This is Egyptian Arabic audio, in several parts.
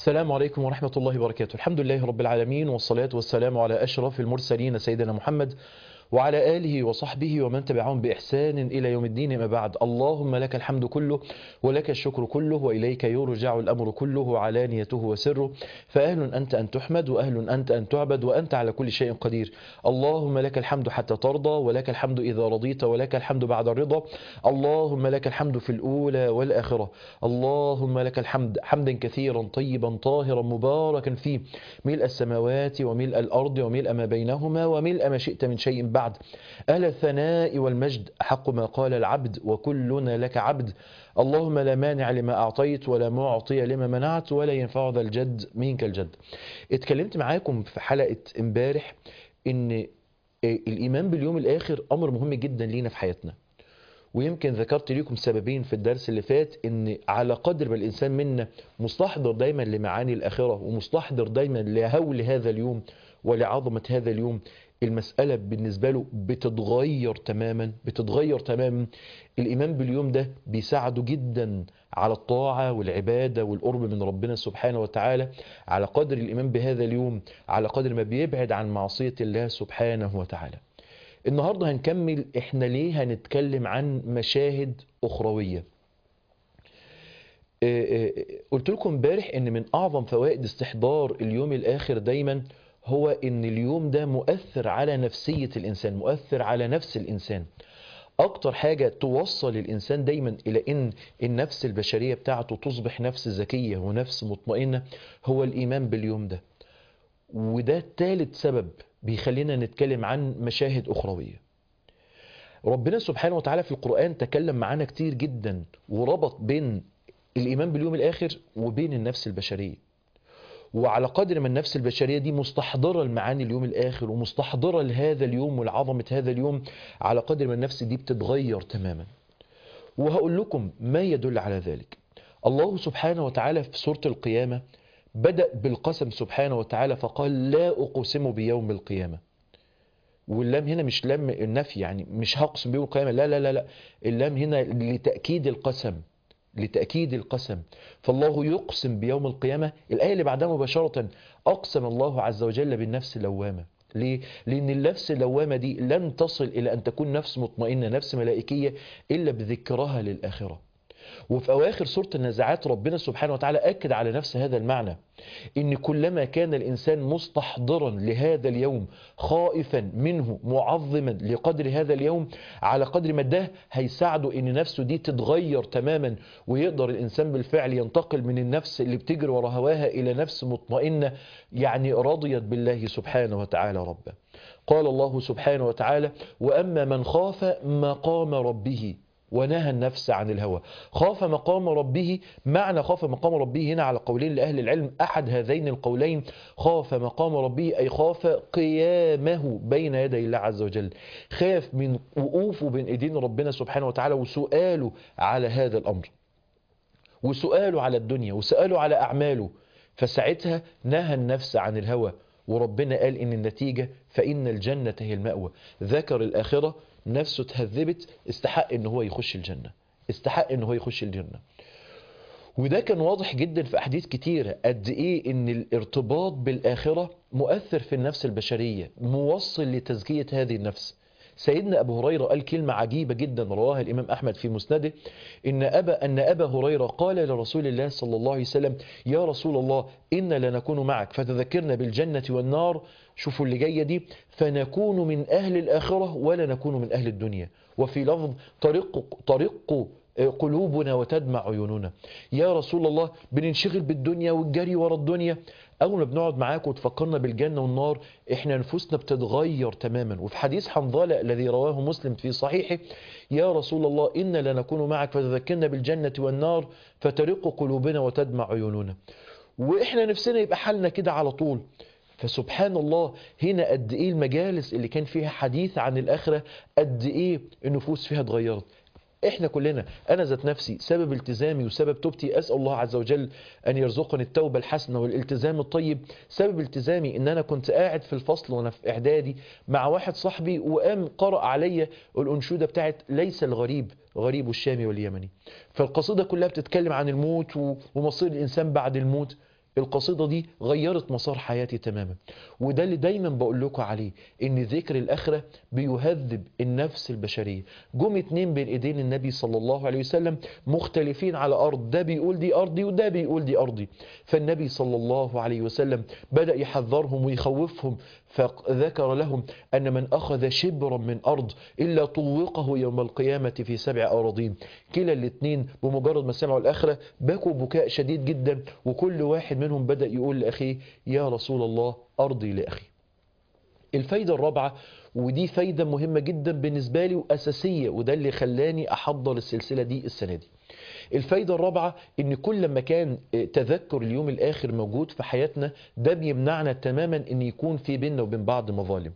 السلام عليكم ورحمة الله وبركاته الحمد لله رب العالمين والصلاة والسلام على أشرف المرسلين سيدنا محمد وعلى آله وصحبه ومن تبعهم بإحسان إلى يوم الدين ما بعد اللهم لك الحمد كله ولك الشكر كله وإليك يرجع الأمر كله علانيته وسره فأهل أنت أن تحمد وأهل أنت أن تعبد وأنت على كل شيء قدير اللهم لك الحمد حتى ترضى ولك الحمد إذا رضيت ولك الحمد بعد الرضا اللهم لك الحمد في الأولى والآخرة اللهم لك الحمد حمدا كثيرا طيبا طاهرا مباركا فيه ملء السماوات وملء الأرض وملء ما بينهما وملء ما شئت من شيء بعد أهل الثناء والمجد حق ما قال العبد وكلنا لك عبد اللهم لا مانع لما أعطيت ولا معطي لما منعت ولا ينفع ذا الجد منك الجد اتكلمت معاكم في حلقة امبارح ان الإيمان باليوم الآخر أمر مهم جدا لينا في حياتنا ويمكن ذكرت لكم سببين في الدرس اللي فات ان على قدر ما الانسان منا مستحضر دايما لمعاني الاخره ومستحضر دايما لهول هذا اليوم ولعظمه هذا اليوم المسألة بالنسبة له بتتغير تماما بتتغير تماما الإيمان باليوم ده بيساعده جدا على الطاعة والعبادة والقرب من ربنا سبحانه وتعالى على قدر الإيمان بهذا اليوم على قدر ما بيبعد عن معصية الله سبحانه وتعالى النهاردة هنكمل إحنا ليه هنتكلم عن مشاهد أخروية قلت لكم امبارح ان من اعظم فوائد استحضار اليوم الاخر دايما هو ان اليوم ده مؤثر على نفسية الانسان مؤثر على نفس الانسان اكتر حاجة توصل الانسان دايما الى ان النفس البشرية بتاعته تصبح نفس ذكية ونفس مطمئنة هو الايمان باليوم ده وده ثالث سبب بيخلينا نتكلم عن مشاهد اخروية ربنا سبحانه وتعالى في القرآن تكلم معانا كتير جدا وربط بين الايمان باليوم الاخر وبين النفس البشريه وعلى قدر ما النفس البشرية دي مستحضرة المعاني اليوم الآخر ومستحضرة لهذا اليوم ولعظمة هذا اليوم على قدر ما النفس دي بتتغير تماما وهقول لكم ما يدل على ذلك الله سبحانه وتعالى في سورة القيامة بدأ بالقسم سبحانه وتعالى فقال لا أقسم بيوم القيامة واللام هنا مش لام النفي يعني مش هقسم بيوم القيامة لا لا لا لا اللام هنا لتأكيد القسم لتأكيد القسم فالله يقسم بيوم القيامة الآية اللي بعدها مباشرة أقسم الله عز وجل بالنفس اللوامة ليه؟ لأن النفس اللوامة دي لن تصل إلى أن تكون نفس مطمئنة نفس ملائكية إلا بذكرها للآخرة وفي أواخر سورة النزعات ربنا سبحانه وتعالى أكد على نفس هذا المعنى إن كلما كان الإنسان مستحضرا لهذا اليوم خائفا منه معظما لقدر هذا اليوم على قدر ما ده هيساعده إن نفسه دي تتغير تماما ويقدر الإنسان بالفعل ينتقل من النفس اللي بتجري ورا هواها إلى نفس مطمئنة يعني رضيت بالله سبحانه وتعالى ربا قال الله سبحانه وتعالى وأما من خاف مقام ربه ونهى النفس عن الهوى خاف مقام ربه معنى خاف مقام ربه هنا على قولين لأهل العلم أحد هذين القولين خاف مقام ربه أي خاف قيامه بين يدي الله عز وجل خاف من وقوفه بين ايدين ربنا سبحانه وتعالى وسؤاله على هذا الأمر وسؤاله على الدنيا وسؤاله على أعماله فساعتها نهى النفس عن الهوى وربنا قال إن النتيجة فإن الجنة هي المأوى ذكر الآخرة نفسه تهذبت استحق ان هو يخش الجنة استحق ان هو يخش الجنة وده كان واضح جدا في احاديث كتيرة قد ايه ان الارتباط بالاخرة مؤثر في النفس البشرية موصل لتزكية هذه النفس سيدنا أبو هريرة قال كلمة عجيبة جدا رواها الإمام أحمد في مسنده إن أبا, أن أبا هريرة قال لرسول الله صلى الله عليه وسلم يا رسول الله إن لنكون معك فتذكرنا بالجنة والنار شوفوا اللي جاية دي فنكون من أهل الآخرة ولا نكون من أهل الدنيا وفي لفظ طريق, طريق قلوبنا وتدمع عيوننا يا رسول الله بننشغل بالدنيا والجري ورا الدنيا أول ما بنقعد معاك وتفكرنا بالجنة والنار إحنا نفوسنا بتتغير تماما وفي حديث حنظلة الذي رواه مسلم في صحيحه يا رسول الله إن لنكون معك فتذكرنا بالجنة والنار فترق قلوبنا وتدمع عيوننا وإحنا نفسنا يبقى حالنا كده على طول فسبحان الله هنا قد ايه المجالس اللي كان فيها حديث عن الاخره قد ايه النفوس فيها اتغيرت احنا كلنا انا ذات نفسي سبب التزامي وسبب توبتي اسال الله عز وجل ان يرزقني التوبه الحسنه والالتزام الطيب سبب التزامي ان انا كنت قاعد في الفصل وانا في اعدادي مع واحد صاحبي وقام قرأ عليا الانشوده بتاعت ليس الغريب غريب الشام واليمني فالقصيده كلها بتتكلم عن الموت ومصير الانسان بعد الموت القصيدة دي غيرت مسار حياتي تماما وده اللي دايما بقول لكم عليه ان ذكر الآخرة بيهذب النفس البشرية جم اتنين بين ايدين النبي صلى الله عليه وسلم مختلفين على أرض ده بيقول دي أرضي وده بيقول دي أرضي فالنبي صلى الله عليه وسلم بدأ يحذرهم ويخوفهم فذكر لهم أن من أخذ شبرا من أرض إلا طوقه يوم القيامة في سبع أراضين كلا الاثنين بمجرد ما سمعوا الآخرة بكوا بكاء شديد جدا وكل واحد منهم بدأ يقول لأخيه يا رسول الله أرضي لأخي الفايدة الرابعة ودي فايدة مهمة جدا بالنسبة لي وأساسية وده اللي خلاني أحضر السلسلة دي السنة دي الفايدة الرابعة ان كل ما كان تذكر اليوم الاخر موجود في حياتنا ده بيمنعنا تماما ان يكون في بيننا وبين بعض مظالم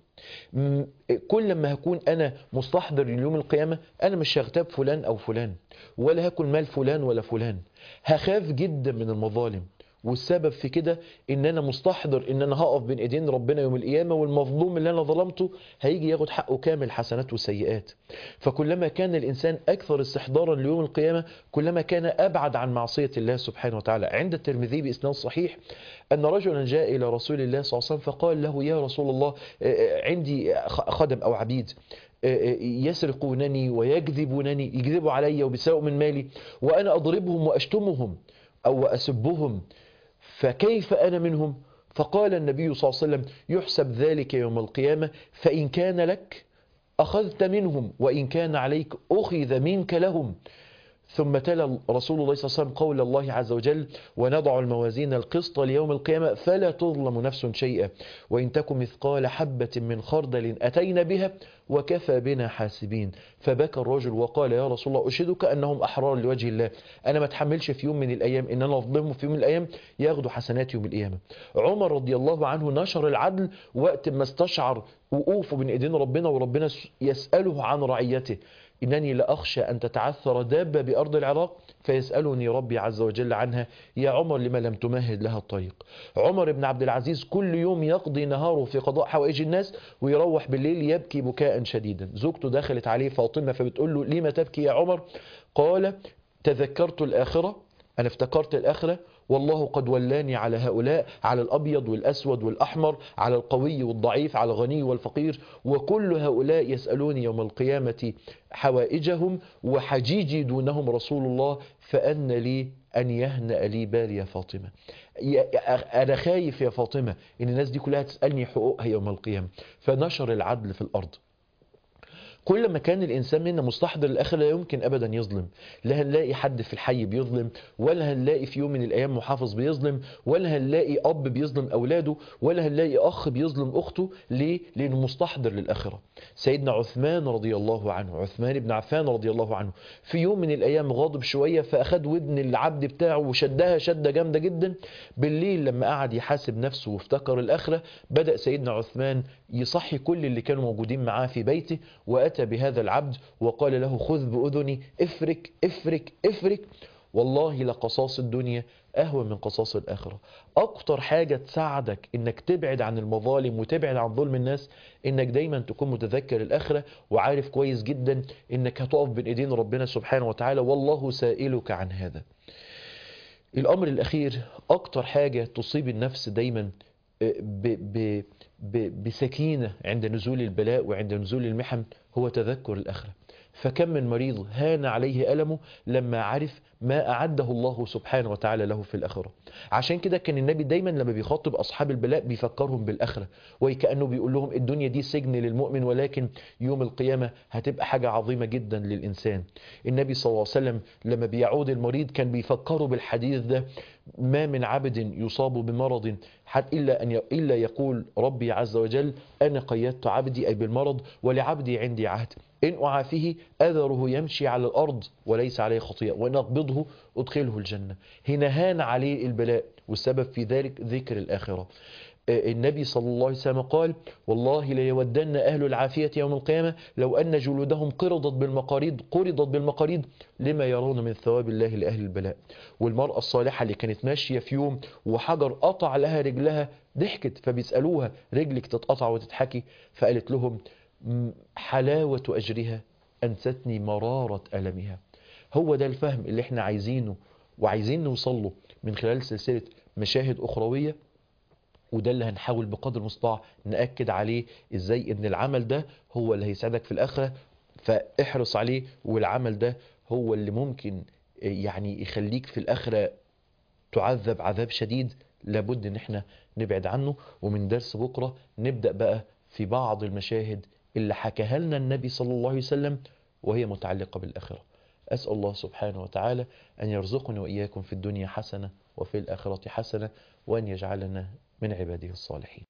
كل ما هكون انا مستحضر اليوم القيامة انا مش هغتاب فلان او فلان ولا هاكل مال فلان ولا فلان هخاف جدا من المظالم والسبب في كده ان انا مستحضر ان انا هقف بين ايدين ربنا يوم القيامه والمظلوم اللي انا ظلمته هيجي ياخد حقه كامل حسنات وسيئات فكلما كان الانسان اكثر استحضارا ليوم القيامه كلما كان ابعد عن معصيه الله سبحانه وتعالى عند الترمذي باسناد صحيح ان رجلا جاء الى رسول الله صلى الله عليه وسلم فقال له يا رسول الله عندي خدم او عبيد يسرقونني ويكذبونني يكذبوا علي وبيسرقوا من مالي وانا اضربهم واشتمهم او اسبهم فكيف أنا منهم فقال النبي صلى الله عليه وسلم يحسب ذلك يوم القيامة فإن كان لك أخذت منهم وإن كان عليك أخذ منك لهم ثم تلا رسول الله صلى الله عليه وسلم قول الله عز وجل ونضع الموازين القسط ليوم القيامة فلا تظلم نفس شيئا وإن تكن مثقال حبة من خردل أتينا بها وكفى بنا حاسبين فبكى الرجل وقال يا رسول الله أشهدك أنهم أحرار لوجه الله أنا ما اتحملش في يوم من الأيام إن أنا أظلمهم في يوم من الأيام ياخدوا حسنات يوم القيامة عمر رضي الله عنه نشر العدل وقت ما استشعر وقوفه بين إيدين ربنا وربنا يسأله عن رعيته إنني لأخشى أن تتعثر دابة بأرض العراق فيسألني ربي عز وجل عنها يا عمر لما لم تمهد لها الطريق عمر بن عبد العزيز كل يوم يقضي نهاره في قضاء حوائج الناس ويروح بالليل يبكي بكاء شديدا زوجته دخلت عليه فاطمة فبتقول له لما تبكي يا عمر قال تذكرت الآخرة أنا افتكرت الآخرة والله قد ولاني على هؤلاء على الأبيض والأسود والأحمر على القوي والضعيف على الغني والفقير وكل هؤلاء يسألوني يوم القيامة حوائجهم وحجيجي دونهم رسول الله فأن لي أن يهنأ لي بال يا فاطمة أنا خايف يا فاطمة إن الناس دي كلها تسألني حقوقها يوم القيامة فنشر العدل في الأرض كل ما كان الإنسان منا مستحضر الآخر لا يمكن أبدا يظلم لا هنلاقي حد في الحي بيظلم ولا هنلاقي في يوم من الأيام محافظ بيظلم ولا هنلاقي أب بيظلم أولاده ولا هنلاقي أخ بيظلم أخته ليه؟ لأنه مستحضر للآخرة سيدنا عثمان رضي الله عنه عثمان بن عفان رضي الله عنه في يوم من الأيام غاضب شوية فأخد ودن العبد بتاعه وشدها شدة جامدة جدا بالليل لما قعد يحاسب نفسه وافتكر الآخرة بدأ سيدنا عثمان يصحي كل اللي كانوا موجودين معاه في بيته وأتى بهذا العبد وقال له خذ بأذني افرك افرك افرك والله لقصاص الدنيا أهون من قصاص الآخرة أكتر حاجة تساعدك إنك تبعد عن المظالم وتبعد عن ظلم الناس إنك دايما تكون متذكر الآخرة وعارف كويس جدا إنك هتقف بين إيدين ربنا سبحانه وتعالى والله سائلك عن هذا الأمر الأخير أكتر حاجة تصيب النفس دايما ب ب ب بسكينة عند نزول البلاء وعند نزول المحن هو تذكر الآخرة فكم من مريض هان عليه ألمه لما عرف ما أعده الله سبحانه وتعالى له في الآخرة عشان كده كان النبي دايما لما بيخاطب أصحاب البلاء بيفكرهم بالآخرة وكأنه بيقول لهم الدنيا دي سجن للمؤمن ولكن يوم القيامة هتبقى حاجة عظيمة جدا للإنسان النبي صلى الله عليه وسلم لما بيعود المريض كان بيفكره بالحديث ده ما من عبد يصاب بمرض حتى إلا, أن إلا يقول ربي عز وجل أنا قيدت عبدي أي بالمرض ولعبدي عندي عهد إن أعافيه أذره يمشي على الأرض وليس عليه خطيئة وإن أقبضه أدخله الجنة هنا هان عليه البلاء والسبب في ذلك ذكر الآخرة النبي صلى الله عليه وسلم قال والله ليودن أهل العافية يوم القيامة لو أن جلودهم قرضت بالمقاريض قرضت بالمقاريض لما يرون من ثواب الله لأهل البلاء والمرأة الصالحة اللي كانت ماشية في يوم وحجر قطع لها رجلها ضحكت فبيسألوها رجلك تتقطع وتتحكي فقالت لهم حلاوة أجرها أنستني مرارة ألمها هو ده الفهم اللي احنا عايزينه وعايزين نوصل له من خلال سلسلة مشاهد أخروية وده اللي هنحاول بقدر المستطاع نأكد عليه ازاي ان العمل ده هو اللي هيساعدك في الآخرة فاحرص عليه والعمل ده هو اللي ممكن يعني يخليك في الآخرة تعذب عذاب شديد لابد ان احنا نبعد عنه ومن درس بكرة نبدأ بقى في بعض المشاهد اللي حكاها لنا النبي صلى الله عليه وسلم وهي متعلقة بالآخرة أسأل الله سبحانه وتعالى أن يرزقني وإياكم في الدنيا حسنة وفي الآخرة حسنة وأن يجعلنا من عباده الصالحين